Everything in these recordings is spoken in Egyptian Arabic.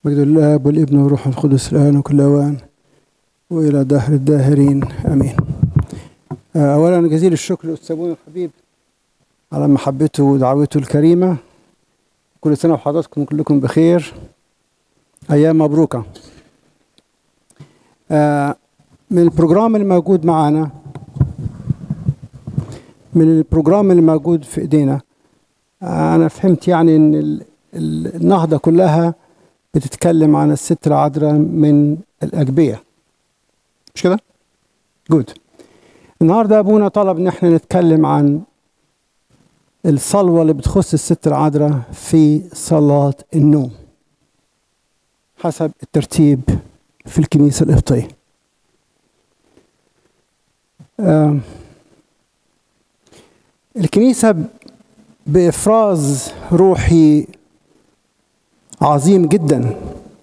مجد الآب والابن والروح القدس الآن وكل أوان وإلى دهر الداهرين آمين أولا جزيل الشكر لأستاذنا الحبيب على محبته ودعوته الكريمة كل سنة وحضراتكم كلكم بخير أيام مبروكة من البروجرام اللي موجود معانا من البروجرام اللي موجود في ايدينا انا فهمت يعني ان النهضه كلها بتتكلم عن الست العذراء من الاجبيه مش كده جود النهارده ابونا طلب ان احنا نتكلم عن الصلوه اللي بتخص الست العذراء في صلاه النوم حسب الترتيب في الكنيسه القبطيه آه الكنيسة بإفراز روحي عظيم جدا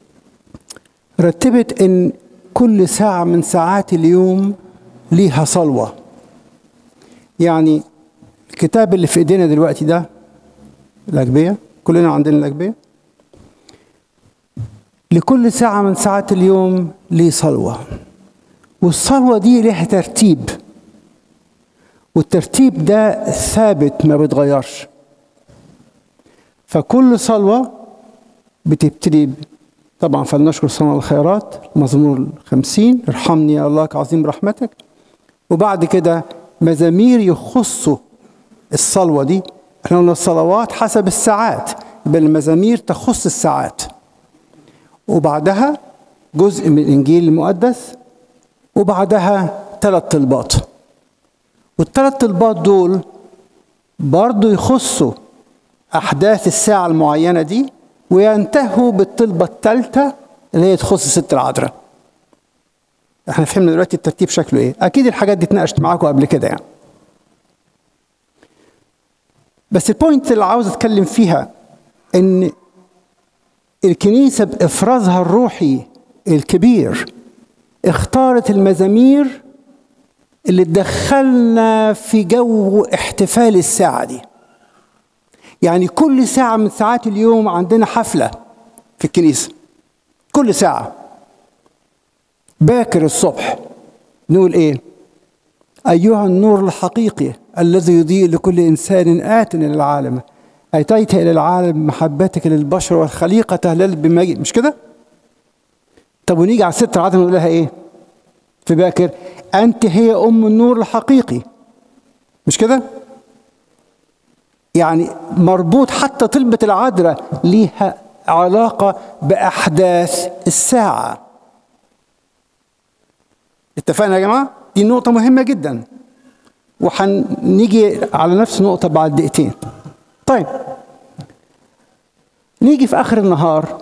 رتبت إن كل ساعة من ساعات اليوم ليها صلوة يعني الكتاب اللي في ايدينا دلوقتي ده الأجبية كلنا عندنا الأجبية لكل ساعة من ساعات اليوم ليه صلوة والصلوة دي ليها ترتيب والترتيب ده ثابت ما بيتغيرش فكل صلوة بتبتدي طبعا فلنشكر صنع الخيرات مزمور الخمسين ارحمني يا الله كعظيم رحمتك وبعد كده مزامير يخصوا الصلوة دي احنا قلنا الصلوات حسب الساعات يبقى المزامير تخص الساعات وبعدها جزء من الإنجيل المقدس وبعدها ثلاث طلبات والثلاث طلبات دول برضو يخصوا أحداث الساعة المعينة دي وينتهوا بالطلبة الثالثة اللي هي تخص الست العذراء احنا فهمنا دلوقتي الترتيب شكله ايه اكيد الحاجات دي اتناقشت معاكم قبل كده يعني بس البوينت اللي عاوز اتكلم فيها ان الكنيسة بإفرازها الروحي الكبير اختارت المزامير اللي تدخلنا في جو احتفال الساعة دي يعني كل ساعة من ساعات اليوم عندنا حفلة في الكنيسة كل ساعة باكر الصبح نقول ايه أيها النور الحقيقي الذي يضيء لكل إنسان آت إلى العالم أتيت إلى العالم محبتك للبشر والخليقة تهلل بمجد مش كده؟ طب ونيجي على الست العظمة نقول لها إيه؟ في باكر أنت هي أم النور الحقيقي مش كده؟ يعني مربوط حتى طلبة العذراء ليها علاقة بأحداث الساعة اتفقنا يا جماعة؟ دي نقطة مهمة جدا وهنيجي على نفس النقطة بعد دقيقتين طيب نيجي في آخر النهار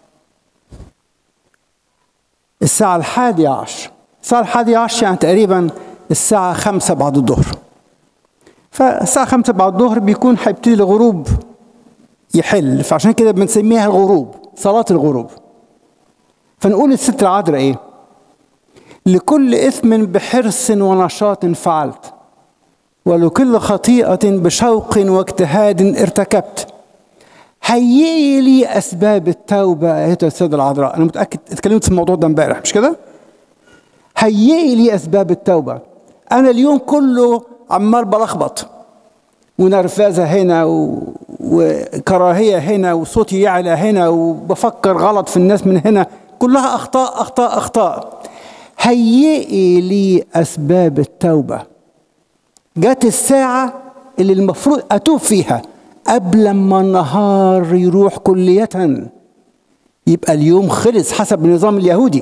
الساعة الحادية عشر الساعة الحادية عشر يعني تقريبا الساعة خمسة بعد الظهر فالساعة خمسة بعد الظهر بيكون هيبتدي الغروب يحل فعشان كده بنسميها الغروب صلاة الغروب فنقول الست العذراء ايه لكل إثم بحرص ونشاط فعلت ولكل خطيئة بشوق واجتهاد ارتكبت هيئي لي أسباب التوبة أيها السيدة العذراء أنا متأكد اتكلمت في الموضوع ده امبارح مش كده؟ هيئي لي أسباب التوبة أنا اليوم كله عمال بلخبط ونرفزة هنا و... وكراهية هنا وصوتي يعلى هنا وبفكر غلط في الناس من هنا كلها أخطاء أخطاء أخطاء هيئي لي أسباب التوبة جت الساعة اللي المفروض أتوب فيها قبل ما النهار يروح كلية يبقى اليوم خلص حسب النظام اليهودي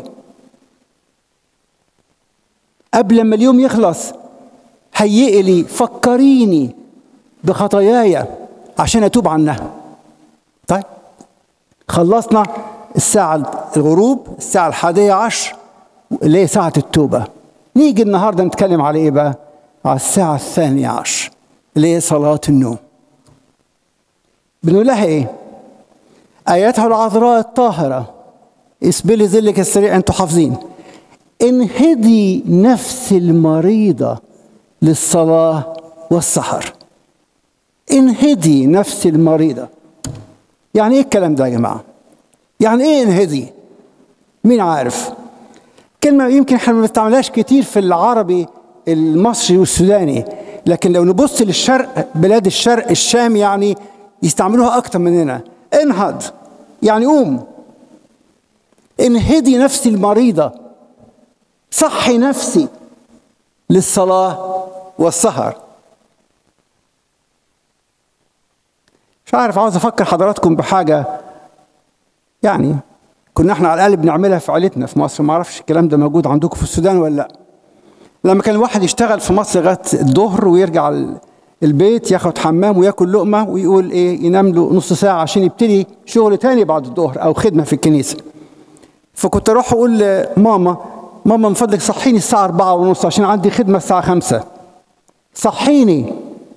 قبل ما اليوم يخلص هيئي لي فكريني بخطاياي عشان اتوب عنها طيب خلصنا الساعة الغروب الساعة الحادية عشر اللي هي ساعة التوبة نيجي النهاردة نتكلم على ايه بقى على الساعة الثانية عشر اللي هي صلاة النوم بنقول لها ايه ايتها العذراء الطاهرة اسبلي ظلك السريع انتوا حافظين انهدي نفس المريضة للصلاة والسحر انهدي نفس المريضة يعني ايه الكلام ده يا جماعة يعني ايه انهدي مين عارف كلمة يمكن احنا ما بنستعملهاش كتير في العربي المصري والسوداني لكن لو نبص للشرق بلاد الشرق الشام يعني يستعملوها اكتر مننا انهض يعني قوم انهدي نفسي المريضة صحي نفسي للصلاة والسهر مش عارف عاوز افكر حضراتكم بحاجة يعني كنا احنا على الاقل بنعملها في عيلتنا في مصر ما اعرفش الكلام ده موجود عندكم في السودان ولا لا لما كان الواحد يشتغل في مصر لغايه الظهر ويرجع البيت ياخد حمام وياكل لقمه ويقول ايه ينام له نص ساعه عشان يبتدي شغل تاني بعد الظهر او خدمه في الكنيسه فكنت اروح اقول لماما ماما من فضلك صحيني الساعه أربعة ونص عشان عندي خدمه الساعه خمسة صحيني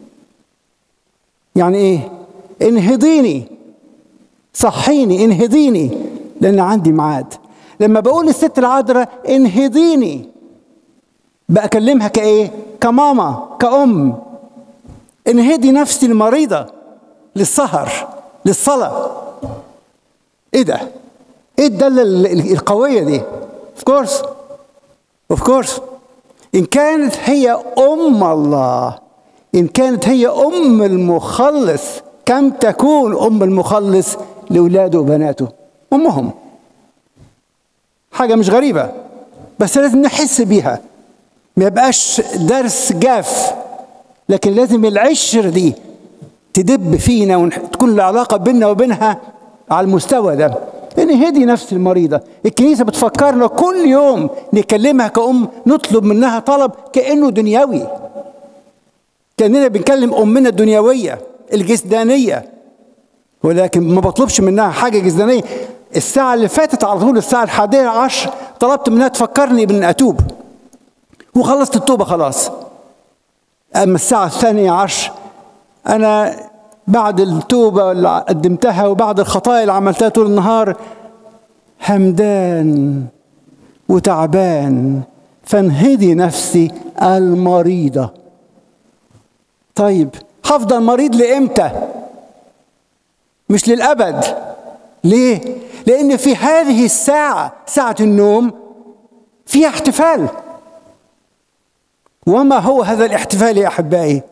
يعني ايه انهضيني صحيني انهضيني لان عندي ميعاد لما بقول للست العذراء انهضيني بكلمها كايه كماما كأم انهدي نفسي المريضة للسهر للصلاة ايه ده ايه الدالة القوية دي اوف كورس اوف كورس ان كانت هي ام الله ان كانت هي ام المخلص كم تكون ام المخلص لاولاده وبناته امهم حاجه مش غريبه بس لازم نحس بيها ما يبقاش درس جاف لكن لازم العشر دي تدب فينا وتكون العلاقه بيننا وبينها على المستوى ده ان هدي نفس المريضه الكنيسه بتفكرنا كل يوم نكلمها كأم نطلب منها طلب كأنه دنيوي كأننا بنكلم أمنا الدنيوية الجسدانية ولكن ما بطلبش منها حاجة جسدانية الساعة اللي فاتت على طول الساعة الحادية عشر طلبت منها تفكرني بأن أتوب وخلصت التوبة خلاص أما الساعة الثانية عشر أنا بعد التوبة اللي قدمتها وبعد الخطايا اللي عملتها طول النهار همدان وتعبان فانهدي نفسي المريضة طيب هفضل مريض لإمتى مش للأبد ليه لأن في هذه الساعة ساعة النوم فيها احتفال وما هو هذا الاحتفال يا أحبائي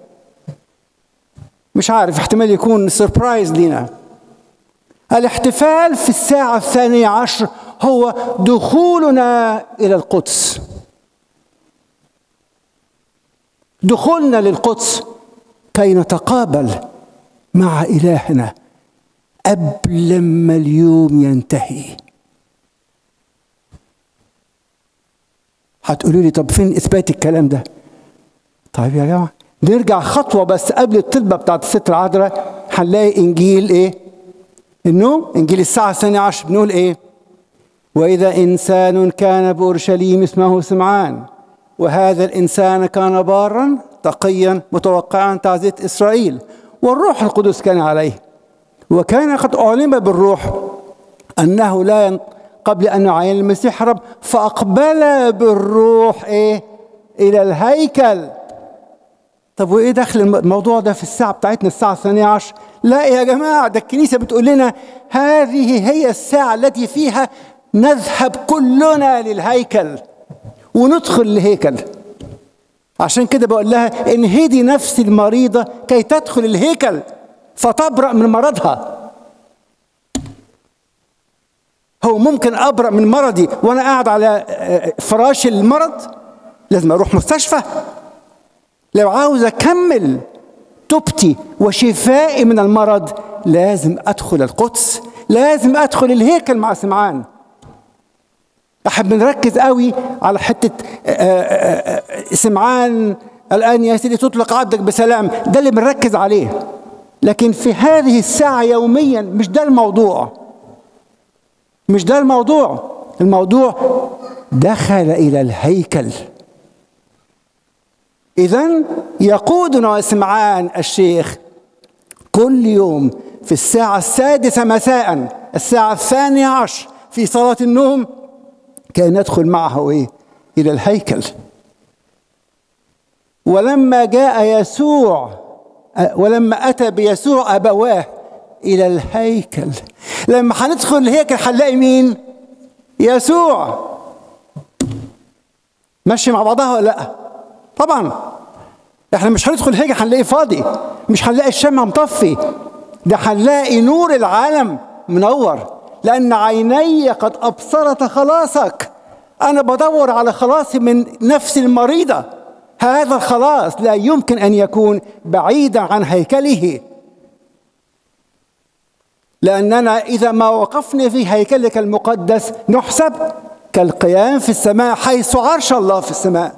مش عارف احتمال يكون سربرايز لينا الاحتفال في الساعة الثانية عشر هو دخولنا إلى القدس دخولنا للقدس كي نتقابل مع إلهنا قبل ما اليوم ينتهي هتقولوا لي طب فين إثبات الكلام ده طيب يا جماعة نرجع خطوة بس قبل الطلبة بتاعت الست العذراء هنلاقي إنجيل إيه؟ النوم إنجيل الساعة الثانية عشر بنقول إيه؟ وإذا إنسان كان بأورشليم اسمه سمعان وهذا الإنسان كان بارا تقيا متوقعا تعزية إسرائيل والروح القدس كان عليه وكان قد أعلم بالروح أنه لا ين... قبل أن يعين المسيح رب فأقبل بالروح إيه إلى الهيكل طب وايه دخل الموضوع ده في الساعه بتاعتنا الساعه الثانيه عشر لا يا جماعه ده الكنيسه بتقول لنا هذه هي الساعه التي فيها نذهب كلنا للهيكل وندخل الهيكل عشان كده بقول لها انهدي نفسي المريضه كي تدخل الهيكل فتبرأ من مرضها هو ممكن ابرأ من مرضي وانا قاعد على فراش المرض لازم اروح مستشفى لو عاوز اكمل توبتي وشفائي من المرض لازم ادخل القدس لازم ادخل الهيكل مع سمعان احب نركز قوي على حته سمعان الان يا سيدي تطلق عبدك بسلام ده اللي بنركز عليه لكن في هذه الساعه يوميا مش ده الموضوع مش ده الموضوع الموضوع دخل الى الهيكل إذا يقودنا سمعان الشيخ كل يوم في الساعة السادسة مساء الساعة الثانية عشر في صلاة النوم كي ندخل معه إيه؟ إلى الهيكل ولما جاء يسوع ولما أتى بيسوع أبواه الى الهيكل لما هندخل الهيكل هنلاقي مين يسوع ماشي مع بعضها ولا لا طبعا احنا مش هندخل الهيكل هنلاقيه فاضي مش هنلاقي الشمع مطفي ده هنلاقي نور العالم منور لان عيني قد ابصرت خلاصك انا بدور على خلاصي من نفسي المريضه هذا الخلاص لا يمكن ان يكون بعيدا عن هيكله لاننا اذا ما وقفنا في هيكلك المقدس نحسب كالقيام في السماء حيث عرش الله في السماء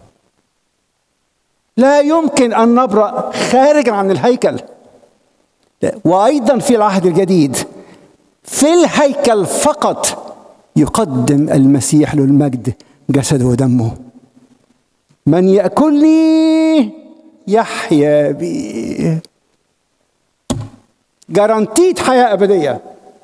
لا يمكن ان نبرا خارجا عن الهيكل وايضا في العهد الجديد في الهيكل فقط يقدم المسيح له المجد جسده ودمه من ياكلني يحيا بي جارانتيد حياه ابديه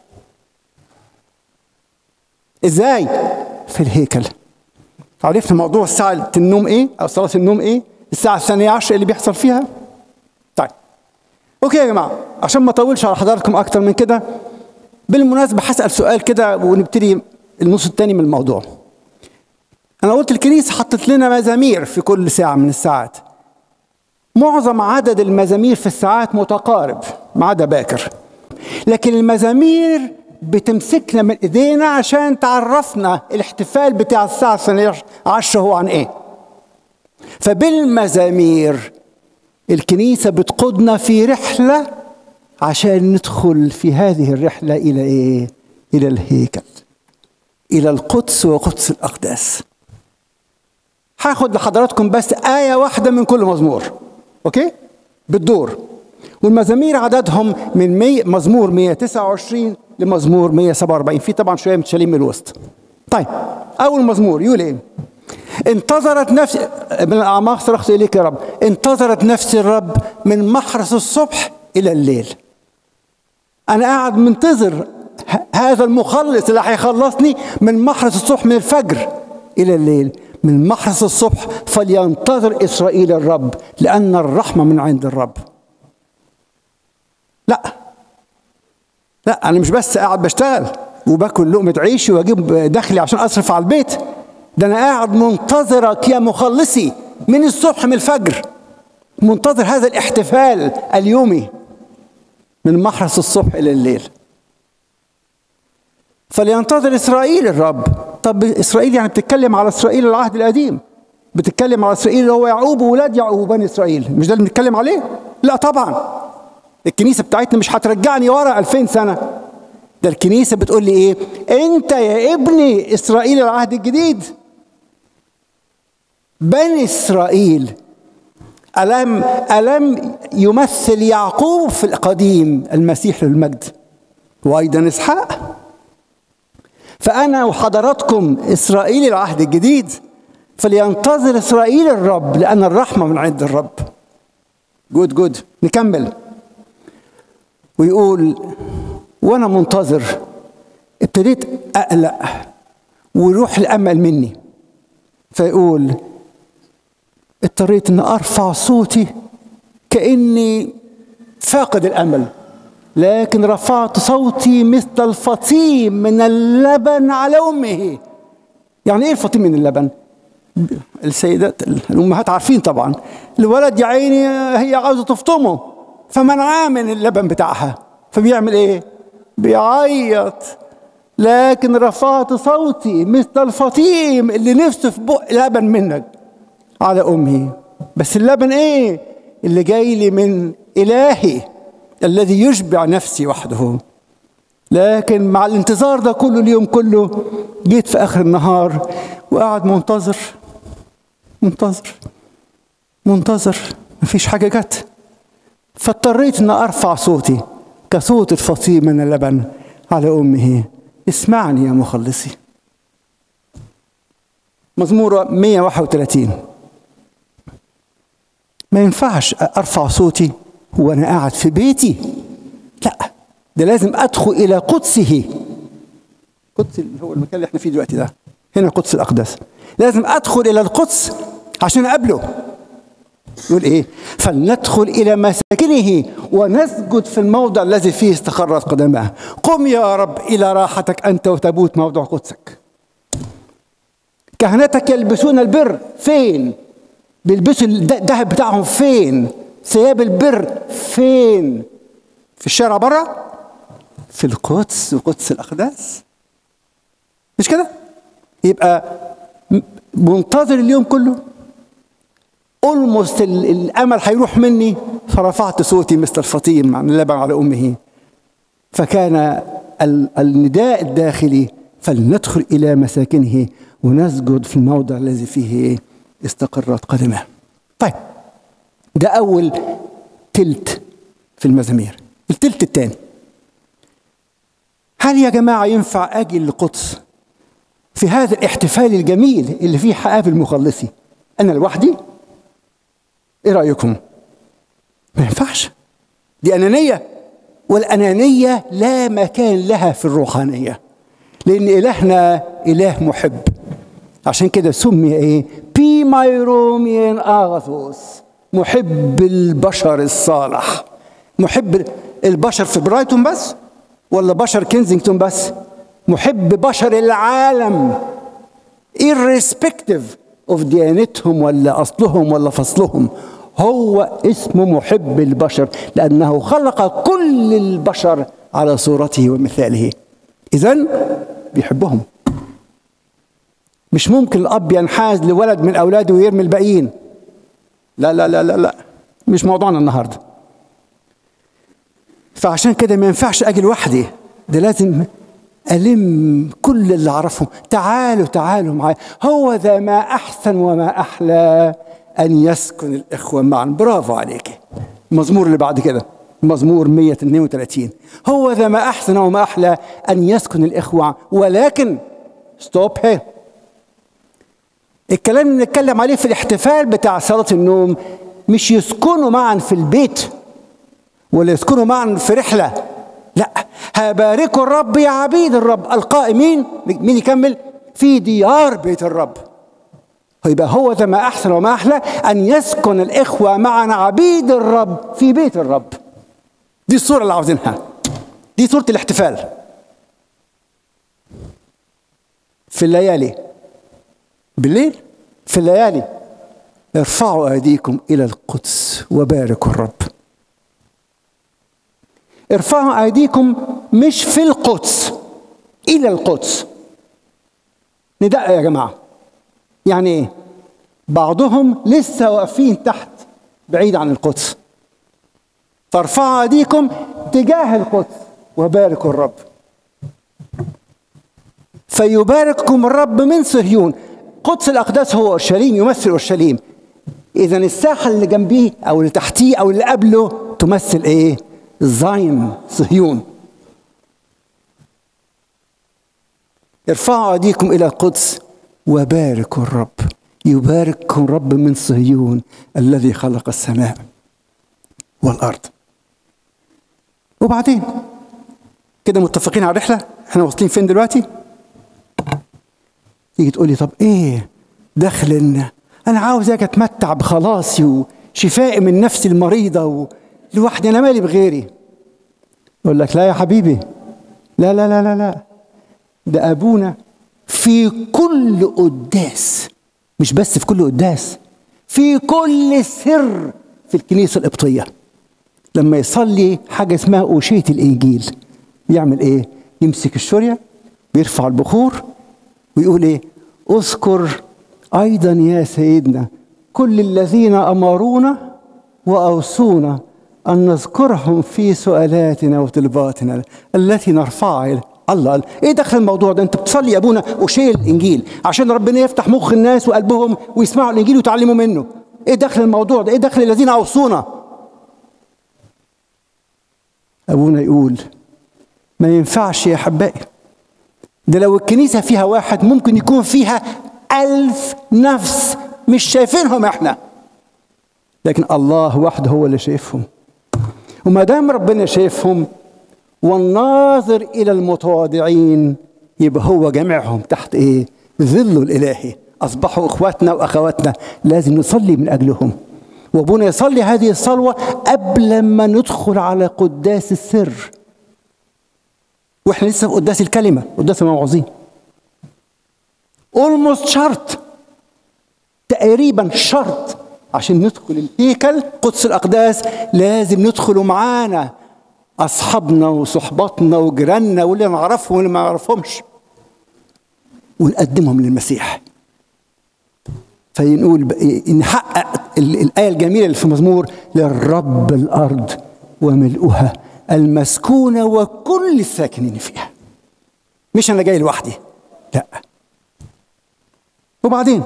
ازاي في الهيكل عرفت موضوع ساعة النوم ايه او صلاة النوم ايه الساعة الثانية عشر اللي بيحصل فيها طيب اوكي يا جماعة عشان ما اطولش على حضراتكم اكتر من كده بالمناسبة هسأل سؤال كده ونبتدي النص الثاني من الموضوع انا قلت الكنيسة حطت لنا مزامير في كل ساعة من الساعات معظم عدد المزامير في الساعات متقارب ما عدا باكر لكن المزامير بتمسكنا من ايدينا عشان تعرفنا الاحتفال بتاع الساعة الثانية عشر هو عن ايه فبالمزامير الكنيسة بتقودنا في رحلة عشان ندخل في هذه الرحلة إلى إيه؟ إلى الهيكل إلى القدس وقدس الأقداس هاخد لحضراتكم بس آية واحدة من كل مزمور أوكي؟ بالدور والمزامير عددهم من مي مزمور 129 لمزمور 147 في طبعا شويه متشالين من الوسط طيب اول مزمور يقول ايه انتظرت نفسي من الاعماق صرخت اليك يا رب انتظرت نفسي الرب من محرس الصبح الى الليل انا قاعد منتظر هذا المخلص اللي هيخلصني من محرس الصبح من الفجر الى الليل من محرس الصبح فلينتظر اسرائيل الرب لان الرحمه من عند الرب لا لا انا مش بس قاعد بشتغل وباكل لقمه عيشي واجيب دخلي عشان اصرف على البيت ده انا قاعد منتظرك يا مخلصي من الصبح من الفجر منتظر هذا الاحتفال اليومي من محرس الصبح الى الليل فلينتظر اسرائيل الرب طب اسرائيل يعني بتتكلم على اسرائيل العهد القديم بتتكلم على اسرائيل اللي هو يعقوب وولاد يعقوب بني اسرائيل مش ده اللي بنتكلم عليه لا طبعا الكنيسه بتاعتنا مش هترجعني ورا 2000 سنه ده الكنيسه بتقول لي ايه انت يا ابني اسرائيل العهد الجديد بني اسرائيل ألم ألم يمثل يعقوب في القديم المسيح للمجد وأيضا إسحاق فأنا وحضراتكم إسرائيل العهد الجديد فلينتظر إسرائيل الرب لأن الرحمة من عند الرب جود جود نكمل ويقول وأنا منتظر ابتديت أقلق ويروح الأمل مني فيقول اضطريت ان ارفع صوتي كاني فاقد الامل لكن رفعت صوتي مثل الفطيم من اللبن على امه يعني ايه الفطيم من اللبن السيدات الامهات عارفين طبعا الولد يا عيني هي عاوزه تفطمه فمنعاه من اللبن بتاعها فبيعمل ايه بيعيط لكن رفعت صوتي مثل الفطيم اللي نفسه في بق لبن منك على امي بس اللبن ايه اللي جاي لي من الهي الذي يشبع نفسي وحده لكن مع الانتظار ده كله اليوم كله جيت في اخر النهار وقاعد منتظر منتظر منتظر مفيش حاجه جت فاضطريت ان ارفع صوتي كصوت الفطيم من اللبن على امه اسمعني يا مخلصي مزمور 131 ما ينفعش ارفع صوتي وانا قاعد في بيتي لا ده لازم ادخل الى قدسه قدس اللي هو المكان اللي احنا فيه دلوقتي ده هنا قدس الاقداس لازم ادخل الى القدس عشان اقابله يقول ايه فلندخل الى مساكنه ونسجد في الموضع الذي فيه استقرت قدماه قم يا رب الى راحتك انت وتبوت موضع قدسك كهنتك يلبسون البر فين بيلبسوا الذهب بتاعهم فين ثياب البر فين في الشارع بره في القدس وقدس الاقداس مش كده يبقى منتظر اليوم كله اولموست الامل هيروح مني فرفعت صوتي مثل الفطيم عن اللبن على امه فكان النداء الداخلي فلندخل الى مساكنه ونسجد في الموضع الذي فيه استقرت قدمه طيب ده اول تلت في المزامير التلت الثاني هل يا جماعه ينفع اجي للقدس في هذا الاحتفال الجميل اللي فيه حقابل مخلصي انا لوحدي ايه رايكم ما ينفعش دي انانيه والانانيه لا مكان لها في الروحانيه لان الهنا اله محب عشان كده سمي ايه بي مايروميان اغاثوس محب البشر الصالح محب البشر في برايتون بس ولا بشر كنزينغتون بس محب بشر العالم irrespective of ديانتهم ولا اصلهم ولا فصلهم هو اسمه محب البشر لانه خلق كل البشر على صورته ومثاله اذا بيحبهم مش ممكن الاب ينحاز لولد من اولاده ويرمي الباقيين لا لا لا لا لا مش موضوعنا النهارده فعشان كده ما ينفعش اجي لوحدي ده لازم ألم كل اللي أعرفهم تعالوا تعالوا معي هو ذا ما أحسن وما أحلى أن يسكن الإخوة معا برافو عليك المزمور اللي بعد كده مزمور 132 هو ذا ما أحسن وما أحلى أن يسكن الإخوة ولكن ستوب هي الكلام اللي نتكلم عليه في الاحتفال بتاع صلاة النوم مش يسكنوا معا في البيت ولا يسكنوا معا في رحلة لا هباركوا الرب يا عبيد الرب القائمين مين يكمل في ديار بيت الرب يبقى هو ذا ما احسن وما احلى ان يسكن الاخوه معنا عبيد الرب في بيت الرب دي الصوره اللي عاوزينها دي صوره الاحتفال في الليالي بالليل في الليالي ارفعوا ايديكم الى القدس وباركوا الرب ارفعوا ايديكم مش في القدس الى القدس ندق يا جماعه يعني ايه بعضهم لسه واقفين تحت بعيد عن القدس فارفعوا ايديكم تجاه القدس وباركوا الرب فيبارككم الرب من صهيون قدس الاقداس هو اورشليم يمثل اورشليم اذا الساحه اللي جنبيه او اللي تحتيه او اللي قبله تمثل ايه زاين صهيون ارفعوا ايديكم الى القدس وباركوا الرب يبارككم رب من صهيون الذي خلق السماء والارض وبعدين كده متفقين على الرحله احنا واصلين فين دلوقتي تيجي تقولي طب ايه دخل ان انا عاوز اجي اتمتع بخلاصي وشفائي من نفسي المريضه لوحدي انا مالي بغيري يقول لك لا يا حبيبي لا لا لا لا لا ده ابونا في كل قداس مش بس في كل قداس في كل سر في الكنيسه القبطيه لما يصلي حاجه اسمها اوشيه الانجيل يعمل ايه يمسك الشوريه ويرفع البخور ويقول ايه اذكر ايضا يا سيدنا كل الذين امرونا واوصونا أن نذكرهم في سؤالاتنا وطلباتنا التي نرفعها الله ايه دخل الموضوع ده انت بتصلي يا ابونا وشيل الانجيل عشان ربنا يفتح مخ الناس وقلبهم ويسمعوا الانجيل ويتعلموا منه ايه دخل الموضوع ده ايه دخل الذين اوصونا ابونا يقول ما ينفعش يا احبائي ده لو الكنيسه فيها واحد ممكن يكون فيها ألف نفس مش شايفينهم احنا لكن الله وحده هو اللي شايفهم وما دام ربنا شايفهم والناظر الى المتواضعين يبقى هو جمعهم تحت ايه ظله الالهي اصبحوا اخواتنا واخواتنا لازم نصلي من اجلهم وابونا يصلي هذه الصلوة قبل ما ندخل على قداس السر واحنا لسه في قداس الكلمة قداس الموعظين اولموست شرط تقريبا شرط عشان ندخل الهيكل قدس الاقداس لازم ندخلوا معانا اصحابنا وصحباتنا وجيراننا واللي نعرفهم واللي ما نعرفهمش ونقدمهم للمسيح فنقول نحقق الآية الجميلة اللي في المزمور للرب الأرض وملؤها المسكونة وكل الساكنين فيها مش أنا جاي لوحدي لا وبعدين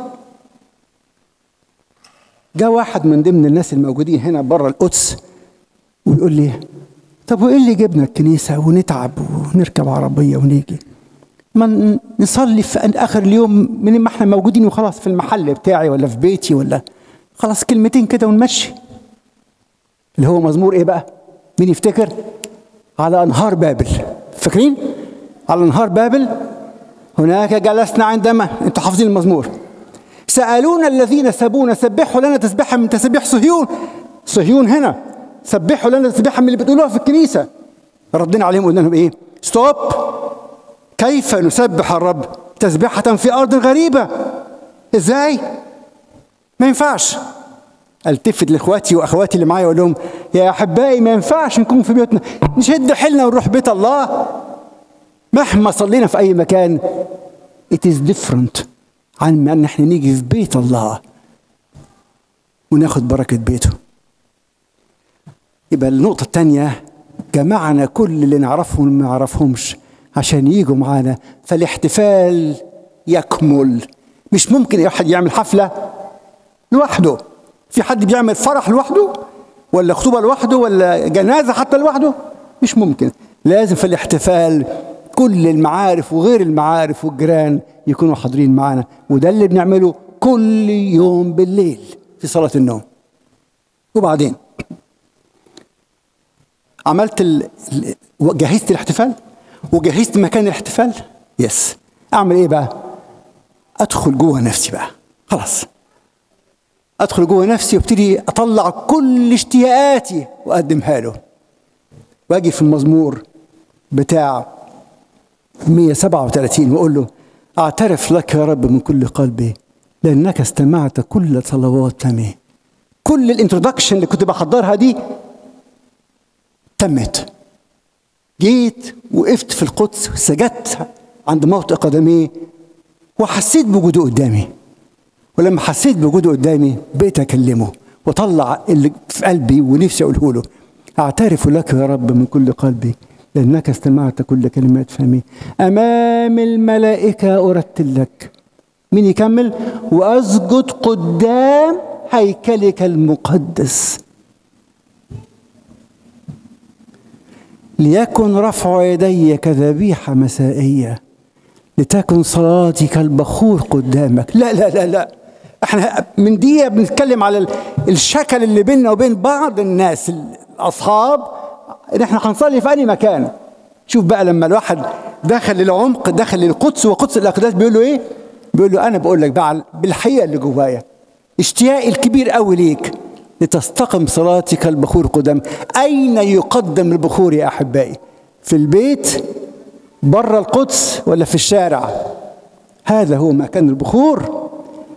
جاء واحد من ضمن الناس الموجودين هنا بره القدس ويقول لي طب وايه اللي جبنا الكنيسه ونتعب ونركب عربيه ونيجي ما نصلي في اخر اليوم من ما احنا موجودين وخلاص في المحل بتاعي ولا في بيتي ولا خلاص كلمتين كده ونمشي اللي هو مزمور ايه بقى مين يفتكر على انهار بابل فاكرين على انهار بابل هناك جلسنا عندما انتوا حافظين المزمور سألونا الذين سبونا سبحوا لنا تسبيحا من تسبيح صهيون صهيون هنا سبحوا لنا تسبيحا من اللي بتقولوها في الكنيسة ردنا عليهم قلنا لهم ايه ستوب كيف نسبح الرب تسبيحة في أرض غريبة ازاي ما ينفعش التفت لاخواتي واخواتي اللي معايا اقول لهم يا احبائي ما ينفعش نكون في بيوتنا نشد حيلنا ونروح بيت الله مهما صلينا في اي مكان it is different عن ما ان احنا نيجي في بيت الله وناخد بركه بيته يبقى النقطه الثانيه جمعنا كل اللي نعرفهم واللي ما نعرفهمش عشان يجوا معانا فالاحتفال يكمل مش ممكن واحد يعمل حفله لوحده في حد بيعمل فرح لوحده ولا خطوبه لوحده ولا جنازه حتى لوحده مش ممكن لازم في الاحتفال كل المعارف وغير المعارف والجيران يكونوا حاضرين معانا وده اللي بنعمله كل يوم بالليل في صلاه النوم وبعدين عملت ال... جهزت الاحتفال وجهزت مكان الاحتفال يس اعمل ايه بقى ادخل جوه نفسي بقى خلاص ادخل جوه نفسي وابتدي اطلع كل اشتياقاتي واقدمها له واجي في المزمور بتاع 137 واقول له اعترف لك يا رب من كل قلبي لانك استمعت كل صلوات فمي كل الانترودكشن اللي كنت بحضرها دي تمت جيت وقفت في القدس سجدت عند موطئ قدميه وحسيت بوجوده قدامي ولما حسيت بوجوده قدامي بقيت اكلمه واطلع اللي في قلبي ونفسي اقوله له اعترف لك يا رب من كل قلبي لانك استمعت كل كلمات فمي امام الملائكه ارتل لك مين يكمل واسجد قدام هيكلك المقدس ليكن رفع يدي كذبيحه مسائيه لتكن صلاتي كالبخور قدامك لا لا لا لا احنا من دقيقه بنتكلم على الشكل اللي بيننا وبين بعض الناس الاصحاب ان احنا هنصلي في اي مكان شوف بقى لما الواحد دخل للعمق دخل للقدس وقدس الاقداس بيقول له ايه بيقول له انا بقول لك بقى بالحقيقه اللي جوايا اشتياقي الكبير قوي ليك لتستقم صلاتي كالبخور قدام اين يقدم البخور يا احبائي في البيت بره القدس ولا في الشارع هذا هو مكان البخور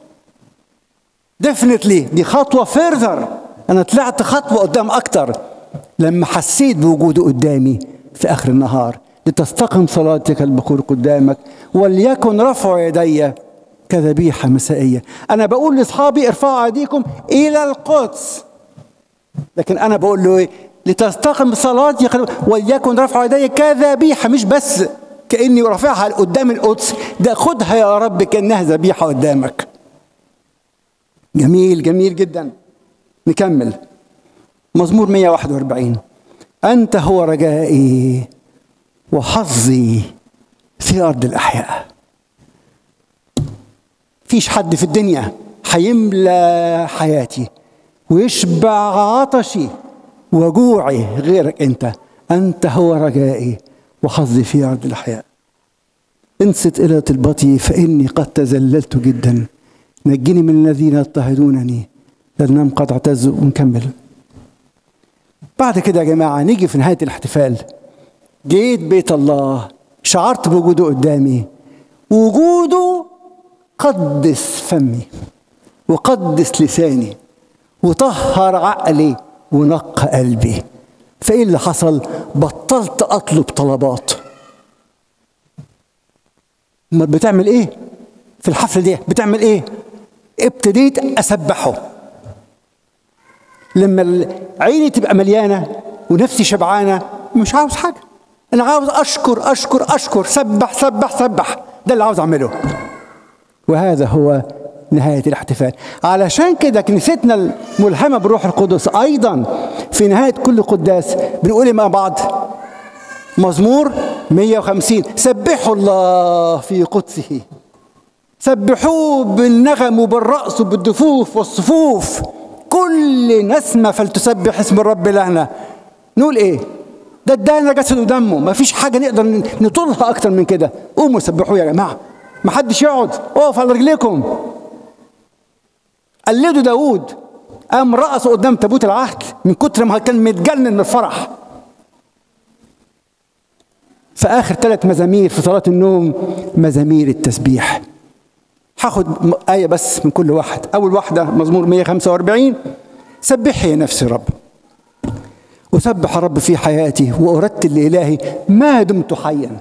ديفنتلي دي خطوة فيرذر أنا طلعت خطوة قدام أكتر لما حسيت بوجوده قدامي في آخر النهار لتستقم صلاتك البخور قدامك وليكن رفع يدي كذبيحة مسائية أنا بقول لأصحابي ارفعوا أيديكم إلى القدس لكن أنا بقول له إيه لتستقم صلاتي وليكن رفع يدي كذبيحة مش بس كأني رافعها قدام القدس ده خدها يا رب كأنها ذبيحة قدامك جميل جميل جدا نكمل مزمور 141 أنت هو رجائي وحظي في أرض الأحياء فيش حد في الدنيا هيملى حياتي ويشبع عطشي وجوعي غيرك أنت أنت هو رجائي وحظي في أرض الأحياء انصت إلى طلبتي فإني قد تذللت جدا نجني من الذين يضطهدونني لأنهم قد اعتزوا ونكمل بعد كده يا جماعة نيجي في نهاية الاحتفال جيت بيت الله شعرت بوجوده قدامي وجوده قدس فمي وقدس لساني وطهر عقلي ونقى قلبي فايه اللي حصل بطلت اطلب طلبات امال بتعمل ايه في الحفله دي بتعمل ايه ابتديت اسبحه لما عيني تبقى مليانه ونفسي شبعانه مش عاوز حاجه انا عاوز اشكر اشكر اشكر سبح سبح سبح ده اللي عاوز اعمله وهذا هو نهاية الاحتفال علشان كده كنيستنا الملهمة بروح القدس أيضا في نهاية كل قداس بنقول إيه مع بعض مزمور 150 سبحوا الله في قدسه سبحوه بالنغم وبالرأس وبالدفوف والصفوف كل نسمة فلتسبح اسم الرب لهنا نقول ايه ده ادانا جسد ودمه ما فيش حاجة نقدر نطولها أكتر من كده قوموا سبحوه يا جماعة ما حدش يقعد اقف على رجليكم قلدوا داوود قام رقص قدام تابوت العهد من كتر ما كان متجنن من الفرح في آخر ثلاث مزامير في صلاة النوم مزامير التسبيح هاخد آية بس من كل واحد أول واحدة مزمور 145 سبحي يا نفسي رب أسبح رب في حياتي وأرتل لإلهي ما دمت حيا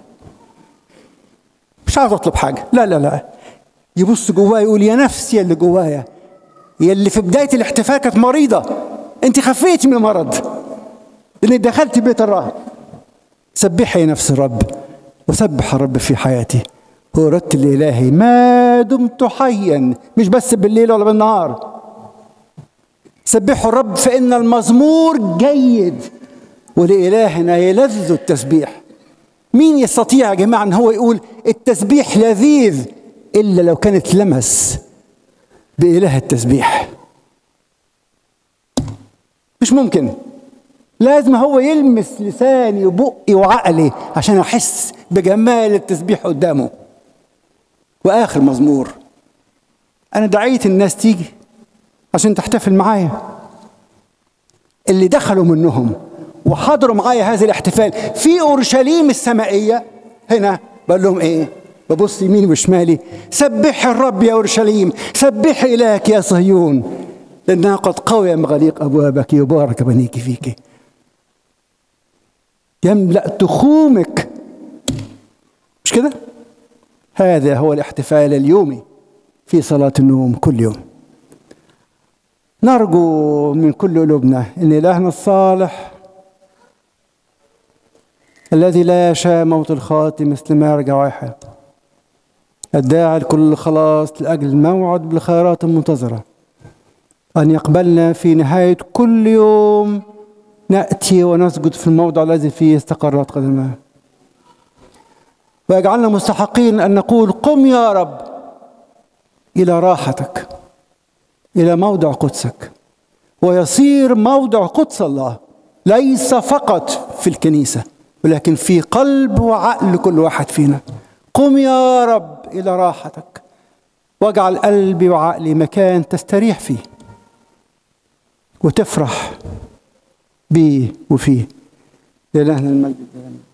مش عاوز أطلب حاجة لا لا لا يبص جوايا يقول يا نفسي اللي جوايا يا اللي في بداية الاحتفال كانت مريضة أنت خفيتي من المرض لأنك دخلت بيت الراهب سبحي يا نفس الرب وسبح الرب في حياتي وأردت لإلهي ما دمت حيا مش بس بالليل ولا بالنهار سبحوا الرب فإن المزمور جيد ولإلهنا يلذ التسبيح مين يستطيع يا جماعة أن هو يقول التسبيح لذيذ إلا لو كانت لمس بإله التسبيح مش ممكن لازم هو يلمس لساني وبقي وعقلي عشان احس بجمال التسبيح قدامه واخر مزمور انا دعيت الناس تيجي عشان تحتفل معايا اللي دخلوا منهم وحضروا معايا هذا الاحتفال في اورشليم السمائيه هنا بقول لهم ايه ببص يميني وشمالي سبح الرب يا اورشليم سبح الهك يا صهيون لانها قد قوي مغاليق ابوابك يبارك بنيك فيك يملا تخومك مش كده هذا هو الاحتفال اليومي في صلاه النوم كل يوم نرجو من كل قلوبنا ان الهنا الصالح الذي لا يشاء موت الخاطئ مثل ما يرجع واحد الداعي لكل خلاص لأجل الموعد بالخيرات المنتظرة أن يقبلنا في نهاية كل يوم نأتي ونسجد في الموضع الذي فيه استقرت قدماه ويجعلنا مستحقين أن نقول قم يا رب إلى راحتك إلى موضع قدسك ويصير موضع قدس الله ليس فقط في الكنيسة ولكن في قلب وعقل كل واحد فينا قم يا رب إلى راحتك واجعل قلبي وعقلي مكان تستريح فيه وتفرح بيه وفيه لإلهنا المجد